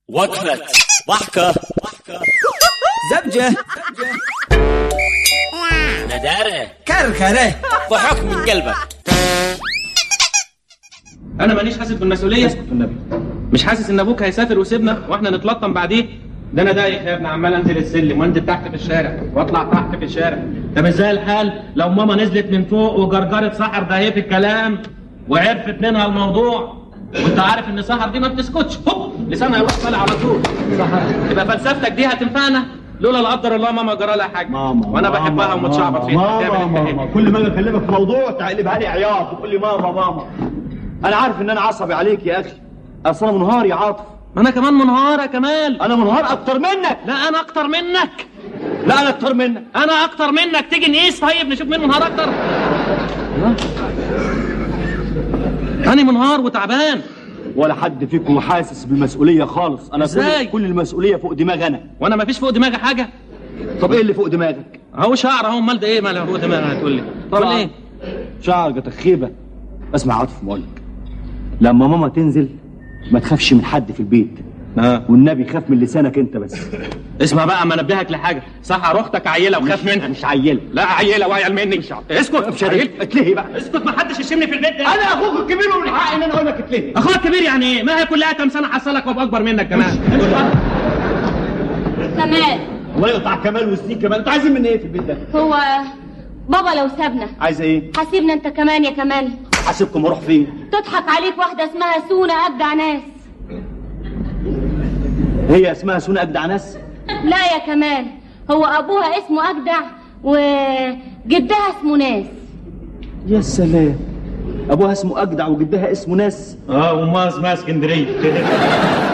وقفة ضحكة زبجة ندارة كركرة ضحك من قلبك انا مانيش حاسس بالمسؤوليه النبي مش حاسس ان ابوك هيسافر ويسيبنا واحنا نتلطم بعديه ده انا دايخ يا ابني عمال انزل السلم وانزل تحت في الشارع واطلع تحت في الشارع طب ازاي الحال لو ماما نزلت من فوق وجرجرت سحر ده ايه في الكلام وعرفت منها الموضوع وانت عارف ان سحر دي ما بتسكتش هوب لسانها يروح طالع على طول يبقى فلسفتك دي هتنفعنا لولا لا قدر الله ماما جرى لها حاجه ماما وانا ماما، بحبها ومتشعبط فيها ماما تعمل إيه؟ ماما كل ما اجي اكلمك في موضوع تقلبها لي عياط وتقول لي ماما ماما انا عارف ان انا عصبي عليك يا اخي اصل انا منهار يا عاطف ما انا كمان منهار يا كمال انا منهار اكتر منك لا انا اكتر منك لا انا اكتر منك انا اكتر منك تيجي نقيس طيب نشوف مين منهار اكتر انا منهار وتعبان ولا حد فيكم حاسس بالمسؤوليه خالص انا إزاي؟ كل, كل المسؤوليه فوق دماغي انا وانا ما فيش فوق دماغي حاجه طب ايه اللي فوق دماغك اهو شعر اهو امال ده ايه مال فوق دماغي هتقول لي طب طبعاً. ايه شعر تخيبه اسمع عاطف بقول لك لما ماما تنزل ما تخافش من حد في البيت آه. والنبي خاف من لسانك انت بس اسمع بقى اما انبهك لحاجه سحر اختك عيله وخاف منها مش عيله لا عيله وعيل مني اسكت مش عيل. اتلهي بقى اسكت ما حدش يشمني في البيت ده انا اخوك الكبير ومن حقي ان انا اقول لك اتلهي اخوك كبير يعني ايه ما هي كلها كام سنه حصلك وابقى اكبر منك كمان كمال الله يقطع كمال وسنين كمان انتوا عايزين مني ايه في البيت ده هو بابا لو سابنا عايزه ايه حاسبنا انت كمان يا كمال حاسبكم اروح فين تضحك عليك واحدة اسمها سونا أجدع ناس هي اسمها سونا اجدع ناس لا يا كمال هو أبوها اسمه أجدع وجدها اسمه ناس يا سلام ابوها اسمه اجدع وجدها اسمه ناس اه وما اسمها اسكندريه